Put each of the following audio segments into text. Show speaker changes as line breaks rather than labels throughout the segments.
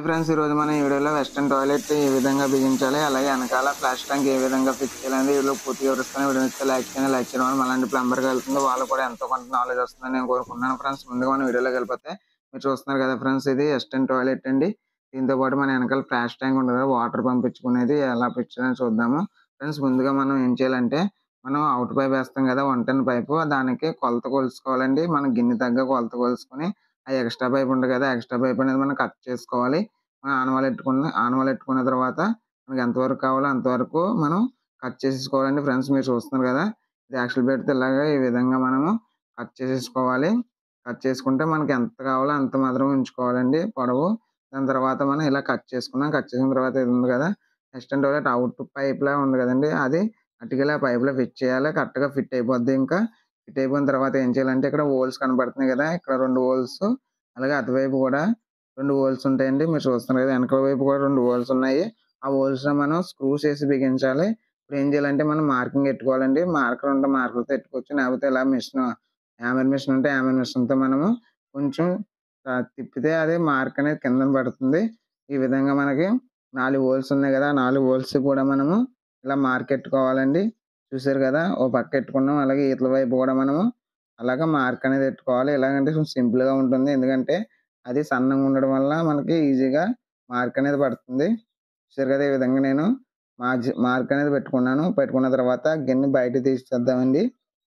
friends ఈరోజు మనం ఈ వీడియోలో వెస్టర్న్ టాయిలెట్ ఏ విధంగా బిగించాలి అలాగే వెనకాల ఫ్లాష్ ట్యాంక్ ఏ విధంగా ఫిక్స్ చేయాలని వీడియో పూర్తిగా వివరిస్తాను వీడియో నచ్చితే లైక్ చేయండి లైక్ చేయడం వల్ల అలాంటి ప్లంబర్కి వెళ్తుంది వాళ్ళు కూడా ఎంతో కొంత నాలెడ్జ్ వస్తుందని నేను కోరుకుంటున్నాను ఫ్రెండ్స్ ముందుగా మనం వీడియోలోకి వెళ్ళిపోతే మీరు చూస్తున్నారు కదా ఫ్రెండ్స్ ఇది వెస్టర్న్ టాయిలెట్ అండి దీంతో పాటు మన వెనకాల ఫ్లాష్ ట్యాంక్ ఉంటుంది కదా వాటర్ పంపించుకునేది ఎలా పెట్టాలని చూద్దాము ఫ్రెండ్స్ ముందుగా మనం ఏం చేయాలంటే మనం అవుట్ పైప్ వేస్తాం కదా వన్ టెన్ పైపు దానికి కొలత కొలుసుకోవాలండి మనం గిన్నె తగ్గ కొలత కొలుసుకొని ఆ ఎక్స్ట్రా పైప్ ఉంటుంది కదా ఎక్స్ట్రా పైప్ అనేది మనం కట్ చేసుకోవాలి మనం ఆనవాలు పెట్టుకున్న ఆనవాలు పెట్టుకున్న తర్వాత మనకి ఎంతవరకు కావాలో అంతవరకు మనం కట్ చేసేసుకోవాలండి ఫ్రెండ్స్ మీరు చూస్తున్నారు కదా ఇది యాక్చువల్ పెడితే ఇలాగా ఈ విధంగా మనము కట్ చేసేసుకోవాలి కట్ చేసుకుంటే మనకి ఎంత కావాలో అంత మాత్రం ఉంచుకోవాలండి పొడవు దాని తర్వాత మనం ఇలా కట్ చేసుకున్నాం కట్ చేసిన తర్వాత ఇది ఉంది కదా ఎక్స్టెంట్ టాయిలెట్ అవుట్ పైప్ లా ఉంది కదండి అది అటుకెళ్ళి ఆ పైప్ లో ఫిట్ చేయాలి కరెక్ట్ గా ఫిట్ అయిపోద్ది ఇంకా ఫిట్ అయిపోయిన తర్వాత ఏం చేయాలంటే ఇక్కడ హోల్స్ కనబడుతున్నాయి కదా ఇక్కడ రెండు హోల్స్ అలాగే అటువైపు కూడా రెండు హోల్స్ ఉంటాయండి మీరు చూస్తున్నారు కదా వెనక వైపు కూడా రెండు హోల్స్ ఉన్నాయి ఆ హోల్స్ లో మనం స్క్రూస్ వేసి బిగించాలి ఇప్పుడు ఏం చేయాలంటే మనం మార్కింగ్ పెట్టుకోవాలండి మార్కర్ ఉంటే మార్కర్ తో పెట్టుకోవచ్చు లేకపోతే ఇలా మిషన్ హ్యామర్ మిషన్ ఉంటే హ్యామర్ మిషన్ తో మనము కొంచెం ఆ, తిప్పితే అది మార్క్ అనేది కింద పడుతుంది ఈ విధంగా మనకి నాలుగు హోల్స్ ఉన్నాయి కదా ఆ నాలుగు హోల్స్ కూడా మనము ఇలా మార్క్ పెట్టుకోవాలండి చూసారు కదా ఓ పక్క పెట్టుకున్నాం అలాగే ఇతల వైపు కూడా మనము అలాగా మార్క్ అనేది పెట్టుకోవాలి ఎలాగంటే కొంచెం సింపుల్ గా ఉంటుంది ఎందుకంటే అది సన్నంగా ఉండడం వల్ల మనకి ఈజీగా మార్క్ అనేది పడుతుంది చూసారు కదా ఈ విధంగా నేను మార్జ్ మార్క్ అనేది పెట్టుకున్నాను పెట్టుకున్న తర్వాత గిన్నె బయట తీసేద్దామండి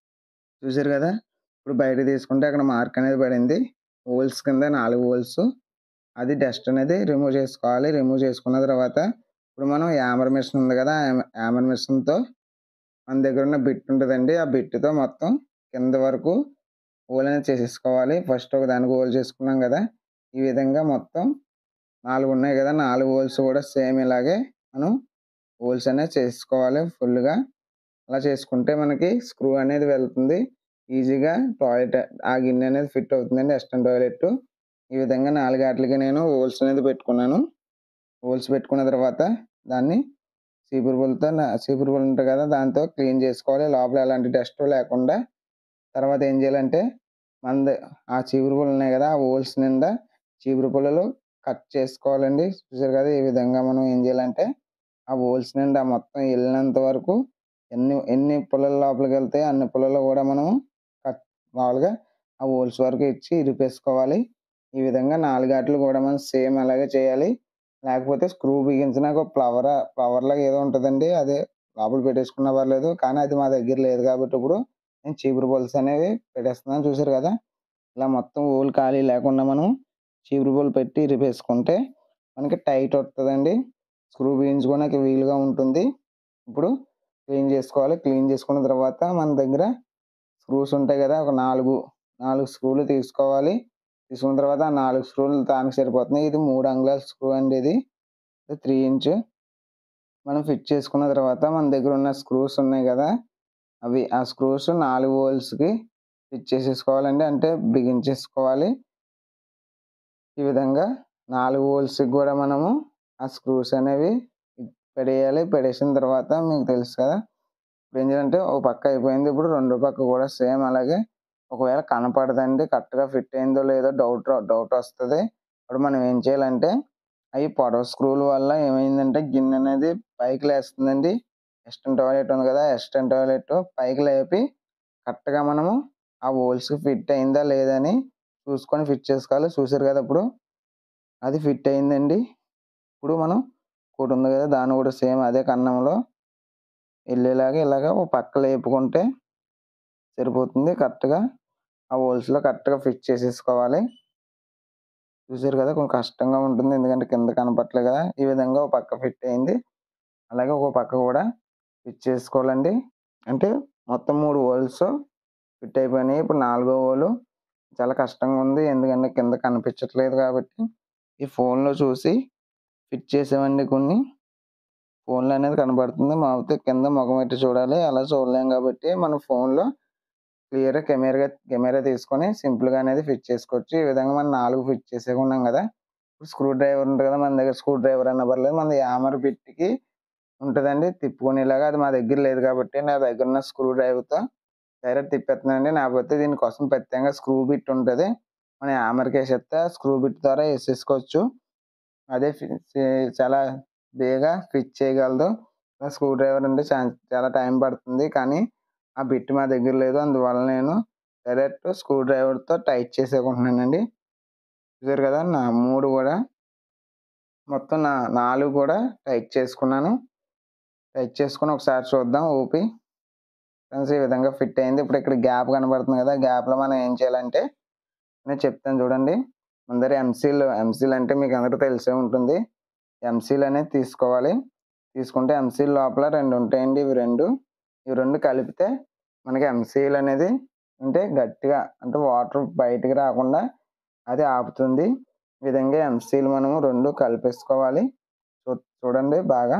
చూసారు కదా ఇప్పుడు బయట తీసుకుంటే అక్కడ మార్క్ అనేది పడింది హోల్స్ కింద నాలుగు హోల్స్ అది డస్ట్ అనేది రిమూవ్ చేసుకోవాలి రిమూవ్ చేసుకున్న తర్వాత ఇప్పుడు మనం యామర్ మిషన్ ఉంది కదా యామర్ మిషన్ తో మన దగ్గర ఉన్న బిట్ ఉంటుందండి ఆ బిట్ తో మొత్తం కింద వరకు హోల్ అనేది చేసేసుకోవాలి ఫస్ట్ ఒక దానికి హోల్ చేసుకున్నాం కదా ఈ విధంగా మొత్తం నాలుగు ఉన్నాయి కదా నాలుగు హోల్స్ కూడా సేమ్ ఇలాగే మనం హోల్స్ అనేది చేసుకోవాలి full గా అలా చేసుకుంటే మనకి స్క్రూ అనేది వెళ్తుంది ఈజీగా టాయిలెట్ ఆ గిన్నె అనేది ఫిట్ అవుతుందండి వెస్టర్న్ టాయిలెట్ ఈ విధంగా నాలుగు ఆటలకి నేను హోల్స్ అనేది పెట్టుకున్నాను హోల్స్ పెట్టుకున్న తర్వాత దాన్ని చీపురు పుల్లతో చీపురు పుల్ల ఉంటుంది కదా దాంతో క్లీన్ చేసుకోవాలి లోపల ఎలాంటి డస్ట్ లేకుండా తర్వాత ఏం చేయాలంటే మన ఆ చీపురు పుల్లలు ఉన్నాయి కదా ఆ హోల్స్ నిండా చీపురు పుల్లలు కట్ చేసుకోవాలండి చూసారు కదా ఈ విధంగా మనం ఏం చేయాలంటే ఆ హోల్స్ నిండా మొత్తం వెళ్ళినంత వరకు ఎన్ని ఎన్ని పుల్లల లోపలికి వెళ్తాయి అన్ని పుల్లలు కూడా మనం కట్ మామూలుగా ఆ హోల్స్ వరకు ఇచ్చి ఇరిపేసుకోవాలి ఈ విధంగా నాలుగు ఆటలు కూడా మనం సేమ్ అలాగే చేయాలి లేకపోతే స్క్రూ బిగించినాక ఫ్లవర్ ఫ్లవర్ లాగా ఏదో ఉంటుందండి అదే లోపల పెట్టేసుకున్న పర్లేదు కానీ అది మా దగ్గర లేదు కాబట్టి ఇప్పుడు నేను చీపురు పుల్స్ అనేవి పెట్టేస్తున్నాను చూసారు కదా ఇలా మొత్తం హోల్ ఖాళీ లేకుండా మనం చీపురు పుల్ పెట్టి ఇరిపేసుకుంటే మనకి టైట్ వస్తుందండి స్క్రూ బిగించుకోవడానికి వీలుగా ఉంటుంది ఇప్పుడు క్లీన్ చేసుకోవాలి క్లీన్ చేసుకున్న తర్వాత మన దగ్గర స్క్రూస్ ఉంటాయి కదా ఒక నాలుగు నాలుగు స్క్రూలు తీసుకోవాలి తీసుకున్న తర్వాత ఆ నాలుగు స్క్రూలు దానికి సరిపోతున్నాయి ఇది మూడు అంగుళాల స్క్రూ అండి ఇది త్రీ ఇంచ్ మనం ఫిట్ చేసుకున్న తర్వాత మన దగ్గర ఉన్న స్క్రూస్ ఉన్నాయి కదా అవి ఆ స్క్రూస్ నాలుగు holes కి ఫిట్ చేసేసుకోవాలండి అంటే బిగించేసుకోవాలి ఈ విధంగా నాలుగు holes కి కూడా మనము ఆ స్క్రూస్ అనేవి పెడేయాలి పెడేసిన తర్వాత మీకు తెలుసు కదా ఇప్పుడు ఏం చేయాలంటే ఒక పక్క అయిపోయింది ఇప్పుడు రెండో పక్క కూడా సేమ్ అలాగే ఒకవేళ కనపడదండి కరెక్ట్ గా ఫిట్ అయిందో లేదో డౌట్ డౌట్ వస్తుంది ఇప్పుడు మనం ఏం చేయాలంటే అవి పొడవు స్క్రూల వల్ల ఏమైందంటే గిన్నె అనేది పైకి లేస్తుందండి వెస్టర్న్ టాయిలెట్ ఉంది కదా వెస్టర్న్ టాయిలెట్ పైకి లేపి కరెక్ట్ గా మనము ఆ హోల్స్ ఫిట్ అయిందా లేదా అని చూసుకొని ఫిట్ చేసుకోవాలి చూసారు కదా ఇప్పుడు అది ఫిట్ అయిందండి ఇప్పుడు మనం ఒకటి ఉంది కదా దాన్ని కూడా సేమ్ అదే కన్నంలో వెళ్ళేలాగా ఇలాగా ఒక పక్క లేపుకుంటే సరిపోతుంది కరెక్ట్ గా ఆ హోల్స్ లో కరెక్ట్ గా ఫిట్ చేసేసుకోవాలి చూసారు కదా కొంచెం కష్టంగా ఉంటుంది ఎందుకంటే కింద కనపట్లేదు కదా ఈ విధంగా ఒక పక్క ఫిట్ అయింది అలాగే ఒక పక్క కూడా ఫిట్ చేసుకోవాలండి అంటే మొత్తం మూడు హోల్స్ ఫిట్ అయిపోయినాయి ఇప్పుడు నాలుగో హోల్ చాలా కష్టంగా ఉంది ఎందుకంటే కింద కనిపించట్లేదు కాబట్టి ఈ phone లో చూసి ఫిట్ చేసామండి కొన్ని ఫోన్లో అనేది కనబడుతుంది మాకు కింద ముఖం పెట్టి చూడాలి అలా చూడలేం కాబట్టి మన phone లో క్లియర్ కెమెరా కెమెరా తీసుకొని సింపుల్ గా అనేది ఫిట్ చేసుకోవచ్చు ఈ విధంగా మనం నాలుగు ఫిట్ చేసేకున్నాం కదా స్క్రూ డ్రైవర్ ఉంటుంది కదా మన దగ్గర స్క్రూ డ్రైవర్ అన్న పర్లేదు మన యామర్ కి ఉంటుందండి తిప్పుకునేలాగా అది మా దగ్గర లేదు కాబట్టి నా దగ్గర ఉన్న స్క్రూ డ్రైవర్ తో డైరెక్ట్ తిప్పేస్తున్నానండి లేకపోతే దీనికోసం ప్రత్యేకంగా స్క్రూ బిట్ ఉంటుంది మన యామర్కి వేసేస్తే స్క్రూ బిట్ ద్వారా వేసేసుకోవచ్చు అదే ఫి- చే- చాలా బేగా ఫిట్ చేయగలదు స్క్రూ డ్రైవర్ అంటే చా- చాలా టైం పడుతుంది కానీ ఆ బిట్ మా దగ్గర లేదు అందువల్ల నేను డైరెక్ట్ స్క్రూ డ్రైవర్తో టైట్ చేసేకుంటున్నానండి చూసారు కదా నా మూడు కూడా మొత్తం నా నాలుగు కూడా టైట్ చేసుకున్నాను టైట్ చేసుకుని ఒకసారి చూద్దాం ఊపి ఫ్రెండ్స్ ఈ విధంగా ఫిట్ అయింది ఇప్పుడు ఇక్కడ గ్యాప్ కనబడుతుంది కదా గ్యాప్లో మనం ఏం చేయాలంటే నేను చెప్తాను చూడండి ముందర ఎంసీల్ ఎంసీల్ అంటే మీకు అందరికీ తెలిసే ఉంటుంది ఎంసీల్ అనేది తీసుకోవాలి తీసుకుంటే ఎంసీల్ లోపల రెండు ఉంటాయండి ఇవి రెండు ఇవి రెండు కలిపితే మనకి ఎంసీల్ అనేది అంటే గట్టిగా అంటే వాటర్ బయటికి రాకుండా అది ఆపుతుంది ఈ విధంగా ఎంసీల్ మనము రెండు కలిపేసుకోవాలి చూ- చూడండి బాగా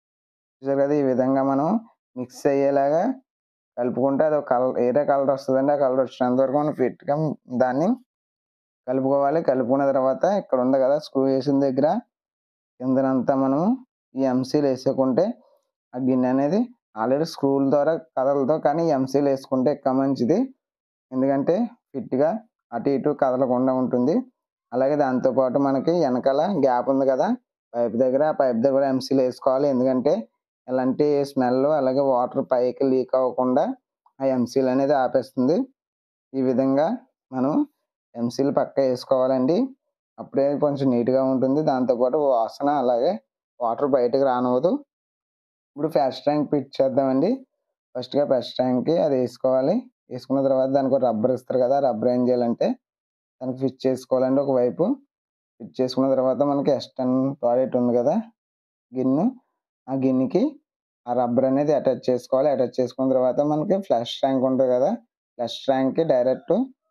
చూసారు కదా ఈ విధంగా మనం మిక్స్ అయ్యేలాగా కలుపుకుంటే అది ఒక కలర్ ఏదే కలర్ వస్తుందండి ఆ కలర్ వచ్చినంత వరకు మనం ఫిట్గా దాన్ని కలుపుకోవాలి కలుపుకున్న తర్వాత ఇక్కడ ఉంది కదా స్క్రూ వేసిన దగ్గర కిందనంతా మనం ఈ ఎంసీలు వేసుకుంటే ఆ గిన్నె అనేది ఆల్రెడీ స్క్రూల ద్వారా కదలదు కానీ ఎంసీలు వేసుకుంటే ఎక్కువ మంచిది ఎందుకంటే ఫిట్గా అటు ఇటు కదలకుండా ఉంటుంది అలాగే దాంతోపాటు మనకి వెనకాల గ్యాప్ ఉంది కదా పైప్ దగ్గర ఆ పైప్ దగ్గర ఎంసీలు వేసుకోవాలి ఎందుకంటే ఎలాంటి స్మెల్ అలాగే వాటర్ పైకి లీక్ అవ్వకుండా ఆ ఎంసీల్ అనేది ఆపేస్తుంది ఈ విధంగా మనం ఎంసీల్ పక్క వేసుకోవాలండి అప్పుడే కొంచెం నీట్గా ఉంటుంది దాంతోపాటు వాసన అలాగే వాటర్ బయటకు రానివ్వదు ఇప్పుడు ఫస్ట్ ట్యాంక్ ఫిట్ చేద్దామండి ఫస్ట్గా ఫస్ట్ ట్యాంక్కి అది వేసుకోవాలి వేసుకున్న తర్వాత దానికి ఒక రబ్బర్ ఇస్తారు కదా రబ్బర్ ఏం చేయాలంటే దానికి ఫిట్ చేసుకోవాలండి ఒకవైపు ఫిట్ చేసుకున్న తర్వాత మనకి ఎస్టర్న్ టాయిలెట్ ఉంది కదా గిన్నె ఆ గిన్నెకి ఆ రబ్బర్ అనేది అటాచ్ చేసుకోవాలి అటాచ్ చేసుకున్న తర్వాత మనకి ఫ్లష్ ట్యాంక్ ఉంటుంది కదా ఫ్లష్ ట్యాంక్కి డైరెక్ట్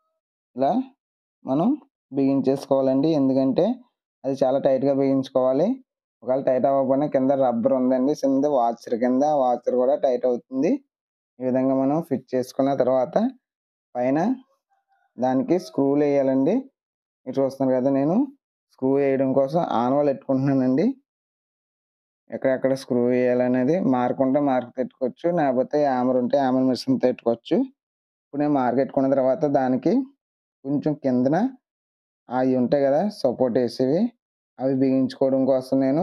ఇలా మనం బిగించేసుకోవాలండి ఎందుకంటే అది చాలా టైట్గా బిగించుకోవాలి ఒకవేళ టైట్ అవ్వకపోయినా కింద రబ్బర్ ఉందండి కింద వాచర్ కింద వాచర్ కూడా టైట్ అవుతుంది ఈ విధంగా మనం ఫిట్ చేసుకున్న తర్వాత పైన దానికి స్క్రూలు వేయాలండి మీరు చూస్తున్నారు కదా నేను స్క్రూ వేయడం కోసం ఆనవాళ్ళు పెట్టుకుంటున్నానండి ఎక్కడెక్కడ స్క్రూ వేయాలనేది మార్క్ ఉంటే మార్క్ పెట్టుకోవచ్చు లేకపోతే యామర్ ఉంటే యామర్ మిషన్ పెట్టుకోవచ్చు ఇప్పుడు నేను మార్క్ పెట్టుకున్న తర్వాత దానికి కొంచెం కిందన అవి ఉంటాయి కదా సపోర్ట్ వేసేవి అవి బిగించుకోవడం కోసం నేను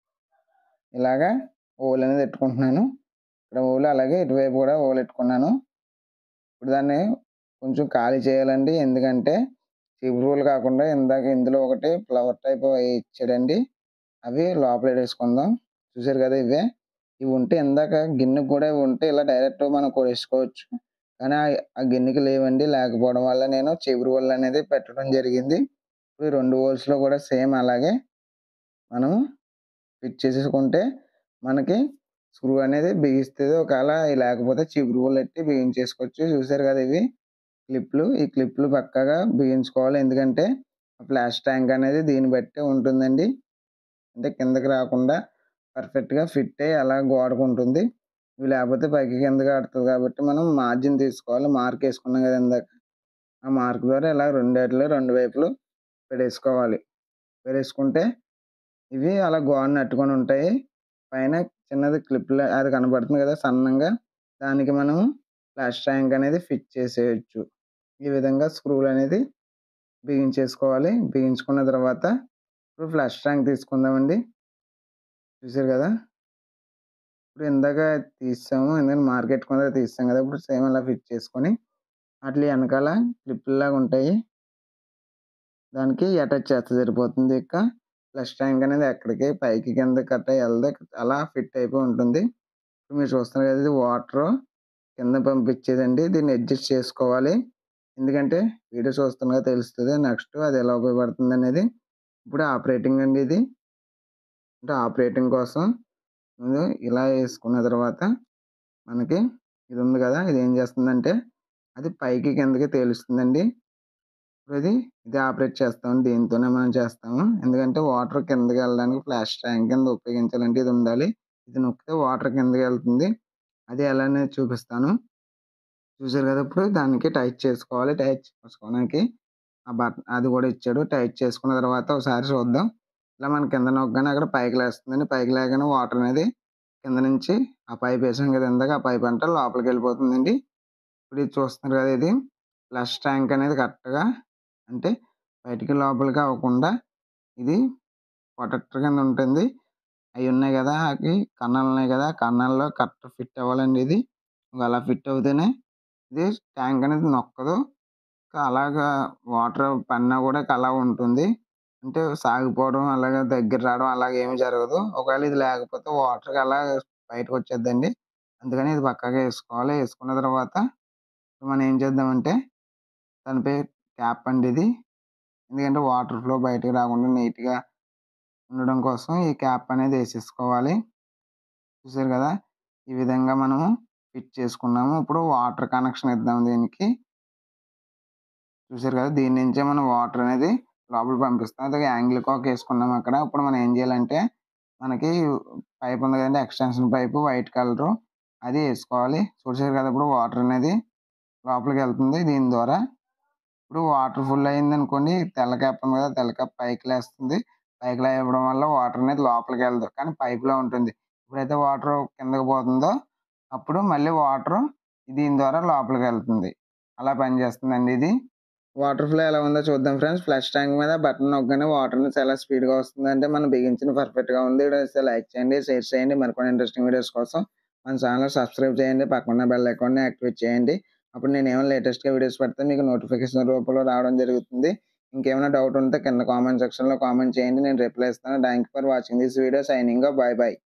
ఇలాగా ఓల్ అనేది పెట్టుకుంటున్నాను ఇక్కడ ఓలు అలాగే ఇటువైపు కూడా ఓలు పెట్టుకున్నాను ఇప్పుడు దాన్ని కొంచెం ఖాళీ చేయాలండి ఎందుకంటే చిగురు ఓలు కాకుండా ఇందాక ఇందులో ఒకటి ఫ్లవర్ టైప్ ఇచ్చాడండి అవి లోపల వేసుకుందాం చూసారు కదా ఇవే ఇవి ఉంటే ఇందాక గిన్నె కూడా ఇవి ఉంటే ఇలా డైరెక్ట్ మనం వేసుకోవచ్చు కానీ ఆ- ఆ గిన్నెకి లేవండి లేకపోవడం వల్ల నేను చిగురు ఓళ్ళు అనేది పెట్టడం జరిగింది ఇప్పుడు ఈ రెండు holes లో కూడా సేమ్ అలాగే మనం ఫిట్ చేసేసుకుంటే మనకి స్క్రూ అనేది బిగిస్తుంది ఒకవేళ ఇవి లేకపోతే చిగురు ఓళ్ళు ఎట్టి బిగించేసుకోవచ్చు చూసారు కదా ఇవి క్లిప్లు ఈ క్లిప్లు పక్కగా బిగించుకోవాలి ఎందుకంటే ఫ్లాష్ ట్యాంక్ అనేది దీన్ని బట్టే ఉంటుందండి అంటే కిందకి రాకుండా పర్ఫెక్ట్గా ఫిట్ అయ్యి అలా గోడకు ఉంటుంది ఇవి లేకపోతే పైకి కిందకి ఆడుతుంది కాబట్టి మనం మార్జిన్ తీసుకోవాలి మార్క్ వేసుకున్నాం కదా ఇందాక ఆ మార్క్ ద్వారా ఇలా రెండేట్లో రెండు వైపులు పెడేసుకోవాలి పెడేసుకుంటే ఇవి అలా గోడను అట్టుకొని ఉంటాయి పైన చిన్నది క్లిప్ అది కనబడుతుంది కదా సన్నంగా దానికి మనం ఫ్లాష్ ట్యాంక్ అనేది ఫిట్ చేసేయచ్చు ఈ విధంగా స్క్రూలు అనేది బిగించేసుకోవాలి బిగించుకున్న తర్వాత ఇప్పుడు ఫ్లాష్ ట్యాంక్ తీసుకుందామండి చూసారు కదా ఇప్పుడు ఇందాక తీసాము ఎందుకంటే మార్కెట్ కొంత తీసాం కదా ఇప్పుడు సేమ్ అలా ఫిట్ చేసుకొని అట్లా వెనకాల క్లిప్ లాగా ఉంటాయి దానికి అటాచ్ చేస్తే సరిపోతుంది ఇక ఫ్లష్ ట్యాంక్ అనేది ఎక్కడికి పైకి కింద కట్ట వెళ్తే అలా ఫిట్ అయిపోయి ఉంటుంది ఇప్పుడు మీరు చూస్తున్నారు కదా ఇది వాటర్ కింద పంపించేదండి దీన్ని అడ్జస్ట్ చేసుకోవాలి ఎందుకంటే వీడియో చూస్తున్నా తెలుస్తుంది నెక్స్ట్ అది ఎలా ఉపయోగపడుతుంది అనేది ఇప్పుడు ఆపరేటింగ్ అండి ఇది అంటే ఆపరేటింగ్ కోసం ముందు ఇలా వేసుకున్న తర్వాత మనకి ఇది ఉంది కదా ఇది ఏం చేస్తుందంటే అది పైకి కిందకి తేలుస్తుందండి ఇప్పుడు ఇది ఇది ఆపరేట్ చేస్తాం దీంతోనే మనం చేస్తాము ఎందుకంటే వాటర్ కిందకి వెళ్ళడానికి ఫ్లాష్ ట్యాంక్ కింద ఉపయోగించాలంటే ఇది ఉండాలి ఇది నొక్కితే వాటర్ కిందకి వెళ్తుంది అది ఎలా అనేది చూపిస్తాను చూసారు కదా ఇప్పుడు దానికి టైట్ చేసుకోవాలి టైట్ చేసుకోవడానికి ఆ బటన్ అది కూడా ఇచ్చాడు టైట్ చేసుకున్న తర్వాత ఒకసారి చూద్దాం ఇలా మన కింద నొక్కగానే అక్కడ పైకి లేస్తుందండి పైకి లేగానే వాటర్ అనేది కింద నుంచి ఆ పైప్ వేసాం కదా ఇందాక ఆ పైప్ అంటే లోపలికి వెళ్ళిపోతుందండి ఇప్పుడు ఇది చూస్తున్నారు కదా ఇది ఫ్లష్ ట్యాంక్ అనేది కరెక్ట్గా అంటే బయటికి లోపలికి అవ్వకుండా ఇది ప్రొటెక్టర్ కింద ఉంటుంది అవి ఉన్నాయి కదా అవి కన్నాలు ఉన్నాయి కదా కన్నాల్లో కరెక్ట్ ఫిట్ అవ్వాలండి ఇది అలా ఫిట్ అవుతేనే ఇది ట్యాంక్ అనేది నొక్కదు అలాగా వాటర్ పడినా కూడా అలా ఉంటుంది అంటే సాగిపోవడం అలాగే దగ్గర రావడం అలాగే ఏమి జరగదు ఒకవేళ ఇది లేకపోతే వాటర్ అలా బయటకు వచ్చేద్దండి అందుకని ఇది పక్కగా వేసుకోవాలి వేసుకున్న తర్వాత మనం ఏం చేద్దామంటే దానిపై క్యాప్ అండి ఇది ఎందుకంటే వాటర్ ఫ్లో బయటకు రాకుండా నీట్గా ఉండడం కోసం ఈ క్యాప్ అనేది వేసేసుకోవాలి చూసారు కదా ఈ విధంగా మనము ఫిట్ చేసుకున్నాము ఇప్పుడు వాటర్ కనెక్షన్ ఇద్దాం దీనికి చూసారు కదా దీని నుంచే మనం వాటర్ అనేది లోపల పంపిస్తాం అదే యాంగిల్ కాక్ వేసుకున్నాం అక్కడ ఇప్పుడు మనం ఏం చేయాలంటే మనకి పైప్ ఉంది కదండి ఎక్స్టెన్షన్ పైపు వైట్ కలర్ అది వేసుకోవాలి చూసారు కదా ఇప్పుడు వాటర్ అనేది లోపలికి వెళ్తుంది దీని ద్వారా ఇప్పుడు వాటర్ ఫుల్ అయింది అనుకోండి తెల్ల క్యాప్ ఉంది కదా తెల్ల క్యాప్ పైకి లేస్తుంది పైకి లేవడం వల్ల వాటర్ అనేది లోపలికి వెళ్ళదు కానీ పైప్లో ఉంటుంది ఎప్పుడైతే వాటర్ కిందకి పోతుందో అప్పుడు మళ్ళీ వాటర్ దీని ద్వారా లోపలికి వెళ్తుంది అలా పనిచేస్తుందండి ఇది వాటర్ ఫ్లో ఎలా ఉందో చూద్దాం ఫ్రెండ్స్ ఫ్లష్ ట్యాంక్ మీద బటన్ నొక్కగానే వాటర్ అనేది చాలా స్పీడ్గా వస్తుంది అంటే మనం బిగించిన పర్ఫెక్ట్గా ఉంది వీడియో లైక్ చేయండి షేర్ చేయండి మరికొన్ని ఇంట్రెస్టింగ్ వీడియోస్ కోసం మన ఛానల్ సబ్స్క్రైబ్ చేయండి పక్కన బెల్ అకౌంట్ని యాక్టివేట్ చేయండి అప్పుడు నేను ఏమైనా లేటెస్ట్గా వీడియోస్ పెడితే మీకు నోటిఫికేషన్ రూపంలో రావడం జరుగుతుంది ఇంకేమైనా డౌట్ ఉంటే కింద కామెంట్ సెక్షన్లో కామెంట్ చేయండి నేను రిప్లై ఇస్తాను thank for watching this video signing bye bye